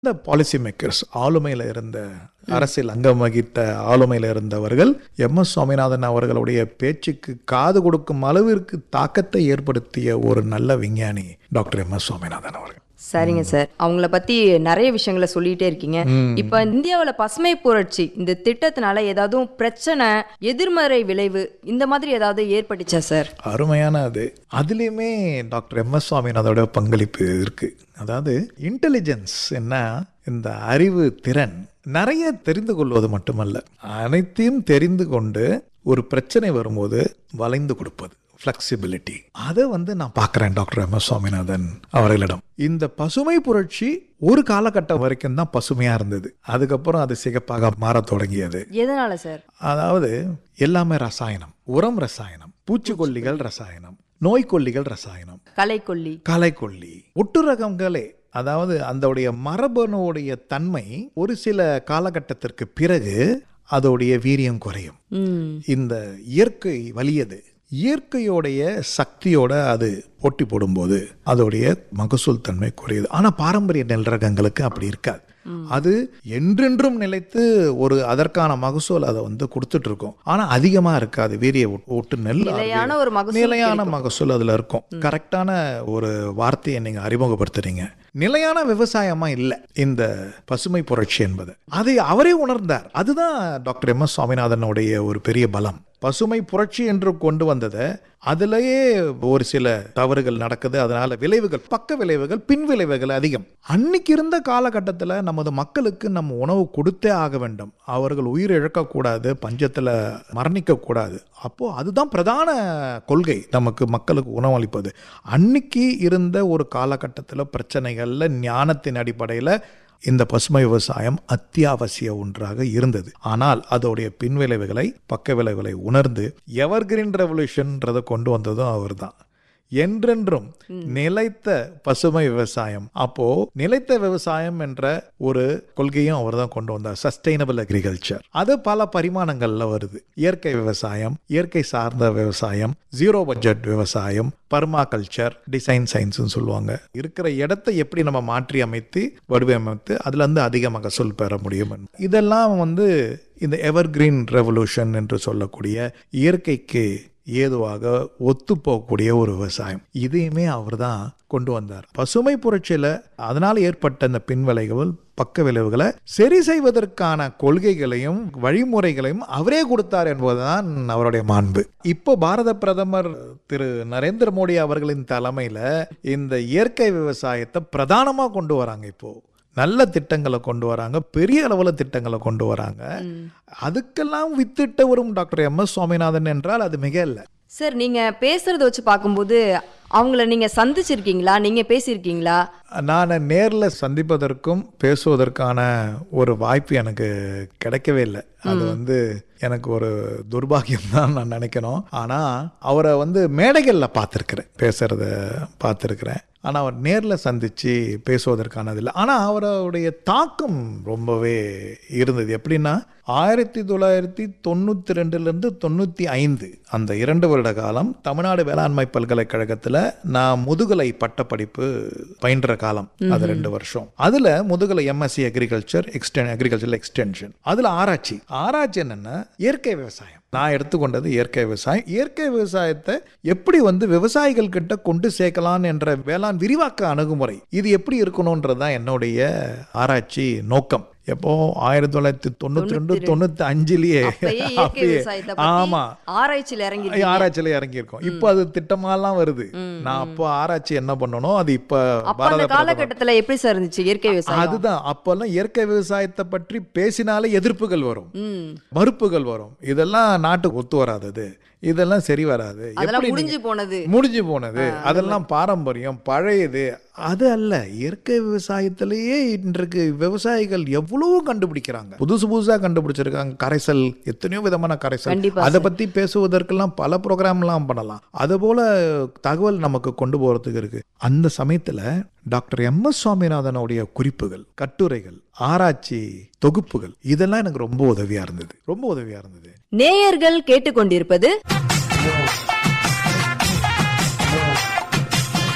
இந்த policy makers ஆளுமையில் இருந்த அரசியல் அங்கம் வகித்த ஆளுமையில் இருந்தவர்கள் எம் எஸ் சுவாமிநாதன் அவர்களுடைய பேச்சுக்கு காது கொடுக்கும் அளவிற்கு தாக்கத்தை ஏற்படுத்திய ஒரு நல்ல விஞ்ஞானி டாக்டர் எம் எஸ் சுவாமிநாதன் அவர்கள் சரிங்க சார் அவங்கள பத்தி நிறைய விஷயங்களை சொல்லிட்டே இருக்கீங்க இப்ப இந்தியாவுல பசுமை புரட்சி இந்த திட்டத்தினால ஏதாவது பிரச்சனை எதிர்மறை விளைவு இந்த மாதிரி ஏதாவது ஏற்பட்டுச்சா சார் அருமையான அது அதுலேயுமே டாக்டர் எம் எஸ் சுவாமிநாதோட பங்களிப்பு இருக்கு அதாவது இன்டெலிஜென்ஸ் என்ன இந்த அறிவு திறன் நிறைய தெரிந்து கொள்வது மட்டுமல்ல அனைத்தையும் தெரிந்து கொண்டு ஒரு பிரச்சனை வரும்போது வளைந்து கொடுப்பது ஃப்ளெக்சிபிலிட்டி அதை வந்து நான் பார்க்குறேன் டாக்டர் எம் எஸ் சுவாமிநாதன் அவர்களிடம் இந்த பசுமை புரட்சி ஒரு காலகட்டம் வரைக்கும் தான் பசுமையாக இருந்தது அதுக்கப்புறம் அது சிகப்பாக மாறத் தொடங்கியது எதனால சார் அதாவது எல்லாமே ரசாயனம் உரம் ரசாயனம் பூச்சிக்கொல்லிகள் ரசாயனம் நோய்க்கொல்லிகள் ரசாயனம் கலைக்கொல்லி களைக்கொல்லி ஒட்டுரகங்களே அதாவது அதோடைய மரபணுடைய தன்மை ஒரு சில காலகட்டத்திற்கு பிறகு அதோடைய வீரியம் குறையும் ம் இந்த இயற்கை வலியது இயற்கையோடைய சக்தியோட அது போட்டி போடும்போது அதோடைய மகசூல் தன்மை குறையுது ஆனால் பாரம்பரிய நெல் ரகங்களுக்கு அப்படி இருக்காது அது என்றென்றும் நிலைத்து ஒரு அதற்கான மகசூல் அதை வந்து கொடுத்துட்டு இருக்கும் ஆனா அதிகமா இருக்காது வீரிய ஒட்டு நெல் நிலையான ஒரு மகசூல் நிலையான மகசூல் அதுல இருக்கும் கரெக்டான ஒரு வார்த்தையை நீங்க அறிமுகப்படுத்துறீங்க நிலையான விவசாயமா இல்லை இந்த பசுமை புரட்சி என்பது அதை அவரே உணர்ந்தார் அதுதான் டாக்டர் எம் எஸ் சுவாமிநாதனுடைய ஒரு பெரிய பலம் பசுமை புரட்சி என்று கொண்டு வந்ததை அதுலயே ஒரு சில தவறுகள் நடக்குது அதனால விளைவுகள் பக்க விளைவுகள் பின் விளைவுகள் அதிகம் அன்னைக்கு இருந்த காலகட்டத்தில் நமது மக்களுக்கு நம்ம உணவு கொடுத்தே ஆக வேண்டும் அவர்கள் உயிர் இழக்கக்கூடாது பஞ்சத்தில் மரணிக்க கூடாது அப்போ அதுதான் பிரதான கொள்கை நமக்கு மக்களுக்கு உணவளிப்பது அன்னைக்கு இருந்த ஒரு காலகட்டத்தில் பிரச்சனைகள்ல ஞானத்தின் அடிப்படையில் இந்த பசுமை விவசாயம் அத்தியாவசிய ஒன்றாக இருந்தது ஆனால் அதோடைய பின்விளைவுகளை பக்க விளைவுகளை உணர்ந்து எவர்கிரீன் ரெவல்யூஷன்றதை கொண்டு வந்ததும் அவர்தான் என்றென்றும் நிலைத்த பசுமை விவசாயம் அப்போ நிலைத்த விவசாயம் என்ற ஒரு கொள்கையும் அவர் தான் கொண்டு வந்தார் சஸ்டைனபிள் அக்ரிகல்ச்சர் அது பல பரிமாணங்கள்ல வருது இயற்கை விவசாயம் இயற்கை சார்ந்த விவசாயம் ஜீரோ பட்ஜெட் விவசாயம் பர்மா கல்ச்சர் டிசைன் சயின்ஸ்னு சொல்லுவாங்க இருக்கிற இடத்தை எப்படி நம்ம மாற்றி அமைத்து வடிவமைத்து அதுல இருந்து அதிக மகசூல் பெற முடியும் இதெல்லாம் வந்து இந்த எவர்கிரீன் ரெவல்யூஷன் என்று சொல்லக்கூடிய இயற்கைக்கு ஏதுவாக ஒத்து போகக்கூடிய ஒரு விவசாயம் இதையுமே அவர் தான் கொண்டு வந்தார் பசுமை புரட்சியில அதனால் ஏற்பட்ட இந்த பின்விளைவுகள் பக்க விளைவுகளை சரி செய்வதற்கான கொள்கைகளையும் வழிமுறைகளையும் அவரே கொடுத்தார் என்பதுதான் அவருடைய மாண்பு இப்போ பாரத பிரதமர் திரு நரேந்திர மோடி அவர்களின் தலைமையில இந்த இயற்கை விவசாயத்தை பிரதானமா கொண்டு வராங்க இப்போ நல்ல திட்டங்களை கொண்டு வராங்க பெரிய அளவில் திட்டங்களை கொண்டு வராங்க அதுக்கெல்லாம் வித்திட்ட வரும் டாக்டர் எம் எஸ் சுவாமிநாதன் என்றால் அது மிக இல்லை சார் நீங்க பேசுறத வச்சு பார்க்கும்போது அவங்கள நீங்க சந்திச்சிருக்கீங்களா நீங்க பேசியிருக்கீங்களா நான் நேரில் சந்திப்பதற்கும் பேசுவதற்கான ஒரு வாய்ப்பு எனக்கு கிடைக்கவே இல்லை அது வந்து எனக்கு ஒரு துர்பாகியம் தான் நான் நினைக்கணும் ஆனால் அவரை வந்து மேடைகளில் பார்த்துருக்குறேன் பேசுகிறத பார்த்துருக்குறேன் ஆனால் அவர் நேரில் சந்தித்து பேசுவதற்கானது இல்லை ஆனால் அவருடைய தாக்கம் ரொம்பவே இருந்தது எப்படின்னா ஆயிரத்தி தொள்ளாயிரத்தி தொண்ணூற்றி ரெண்டுலேருந்து தொண்ணூற்றி ஐந்து அந்த இரண்டு வருட காலம் தமிழ்நாடு வேளாண்மை பல்கலைக்கழகத்தில் நான் முதுகலை பட்டப்படிப்பு பயின்ற காலம் அது ரெண்டு வருஷம் அதில் முதுகலை எம்எஸ்சி அக்ரிகல்ச்சர் எக்ஸ்டென் அக்ரிகல்ச்சர் எக்ஸ்டென்ஷன் அதில் ஆராய்ச்சி ஆராய்ச்சி என்னென்னா இயற்கை விவசாயம் நான் எடுத்துக்கொண்டது இயற்கை விவசாயம் இயற்கை விவசாயத்தை எப்படி வந்து விவசாயிகள் கிட்ட கொண்டு சேர்க்கலாம் என்ற வேளாண் விரிவாக்க அணுகுமுறை இது எப்படி இருக்கணும்ன்றது தான் என்னுடைய ஆராய்ச்சி நோக்கம் எப்போ ஆயிரத்தி தொள்ளாயிரத்தி தொண்ணூத்தி ரெண்டு தொண்ணூத்தி அஞ்சுலயே அப்பயே இயற்கை விவசாயத்தை பத்தி ஆமா ஆராய்ச்சியில இறங்கி ஆராய்ச்சியில இறங்கியிருக்கோம் இப்போ அது திட்டமாலாம் வருது நான் அப்போ ஆராய்ச்சி என்ன பண்ணணும் அது இப்ப அப்ப அந்த காலகட்டத்துல எப்படி சார் இருந்துச்சு இயற்கை விவசாயம் அதுதான் அப்பெல்லாம் இயற்கை விவசாயத்தை பற்றி பேசினாலே எதிர்ப்புகள் வரும் ம் மறுப்புகள் வரும் இதெல்லாம் நாட்டுக்கு ஒத்து வராதது இதெல்லாம் சரி வராது அதெல்லாம் எப்படி முடிஞ்சு போனது முடிஞ்சு போனது அதெல்லாம் பாரம்பரியம் பழையது அது அல்ல இயற்கை விவசாயத்திலேயே இன்றைக்கு விவசாயிகள் எவ்வளவோ கண்டுபிடிக்கிறாங்க புதுசு புதுசா கண்டுபிடிச்சிருக்காங்க கரைசல் எத்தனையோ விதமான கரைசல் கண்டிப்பா அதை பத்தி பேசுவதற்கெல்லாம் பல ப்ரோக்ராம்லாம் பண்ணலாம் அது போல தகவல் நமக்கு கொண்டு போறதுக்கு இருக்கு அந்த சமயத்துல டாக்டர் எம் எஸ் சுவாமிநாதனுடைய குறிப்புகள் கட்டுரைகள் ஆராய்ச்சி தொகுப்புகள் இதெல்லாம் எனக்கு ரொம்ப உதவியா இருந்தது ரொம்ப உதவியா இருந்தது நேயர்கள் கேட்டுக்கொண்டிருப்பது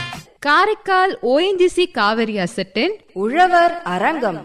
காரைக்கால் ஓஎன்ஜிசி காவிரி அசட்டின் உழவர் அரங்கம்